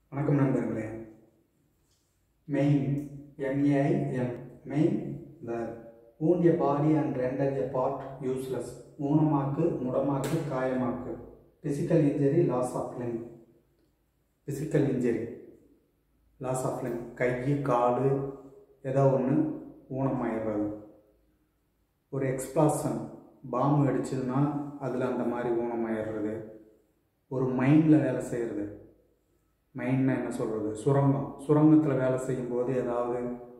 வணக்கம் நண்பர்களே maim M A I M maim the wound a body and render a part useless ஊனமாக்கு முடமாக்கு காயமாக்கு physical injury loss of limb physical injury loss of limb கை கால் ஏதோ ஒன்று ஊனமாயிடுறது ஒரு எக்ஸ்ப்ளாஷன் பாம்பு வெடிச்சதுன்னா அதில் அந்த மாதிரி ஊனமாயிடுறது ஒரு மைண்டில் வேலை செய்கிறது மைண்ட்னா என்ன சொல்கிறது சுரங்கம் சுரங்கத்தில் வேலை செய்யும்போது ஏதாவது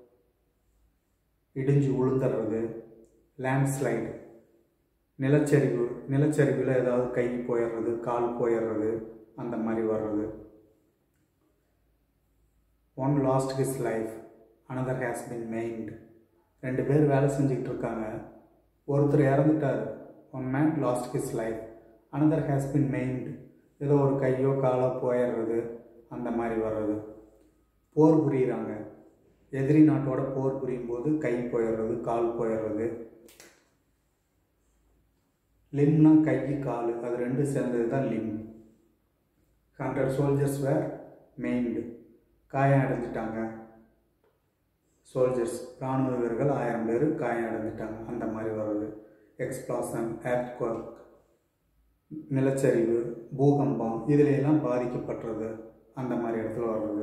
இடிஞ்சு விழுந்துடுறது லேண்ட்ஸ்லைடு நிலச்சரிவு நிலச்சரிவில் ஏதாவது கை போயிடுறது கால் போயிடுறது அந்த மாதிரி வர்றது one lost his life another has been maimed ரெண்டு பேர் வேலை செஞ்சுக்கிட்டு இருக்காங்க ஒருத்தர் இறந்துட்டார் one man lost his life another has been maimed ஏதோ ஒரு கையோ காலோ போயிடுறது அந்த மாதிரி வர்றது போர் புரியுறாங்க எதிரி நாட்டோட போர் புரியும் போது கை போயிடுறது கால் போயிடுறது லிம்னா கை கால் அது ரெண்டும் சேர்ந்தது தான் limb hundred soldiers were maimed காயம் அடைஞ்சிட்டாங்க சோல்ஜர்ஸ் இராணுவ வீரர்கள் ஆயிரம் பேர் காயம் அடைஞ்சிட்டாங்க அந்த மாதிரி வர்றது எக்ஸ்ப்ளாசன் ஏர்த்குவர்க் நிலச்சரிவு பூகம்பம் இதில் எல்லாம் பாதிக்கப்பட்டுறது அந்த மாதிரி இடத்துல வர்றது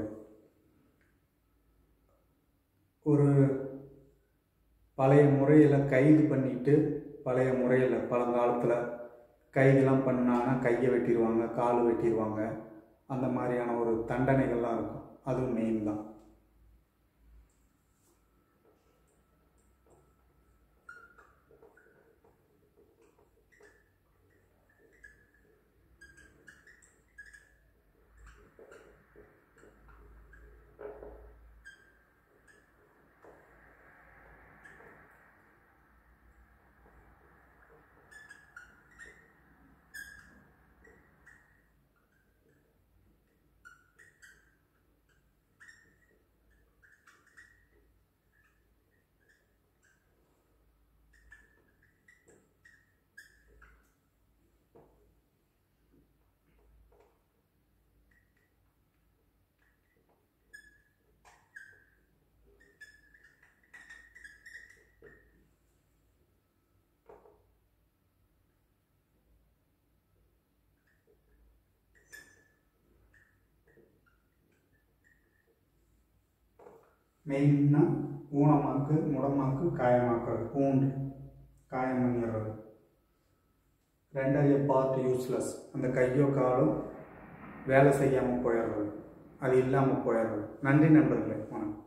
ஒரு பழைய முறையில் கைது பண்ணிட்டு பழைய முறையில் பழங்காலத்தில் கைதெல்லாம் பண்ணாங்கன்னா கையை வெட்டிடுவாங்க கால் வெட்டிடுவாங்க அந்த மாதிரியான ஒரு தண்டனைகள்லாம் இருக்கும் அதுவும் மெயின் தான் மெயின்னா ஊனமாக்கு முடமாக்கு காயமாக்குறது பூண்டு காயம் பண்ணிடுறது ரெண்டரிய பார்ட் யூஸ்லெஸ் அந்த கையோ காலோ வேலை செய்யாமல் போயிடுறது அது இல்லாமல் போயிடுறது நன்றி நண்பர்களே வணக்கம்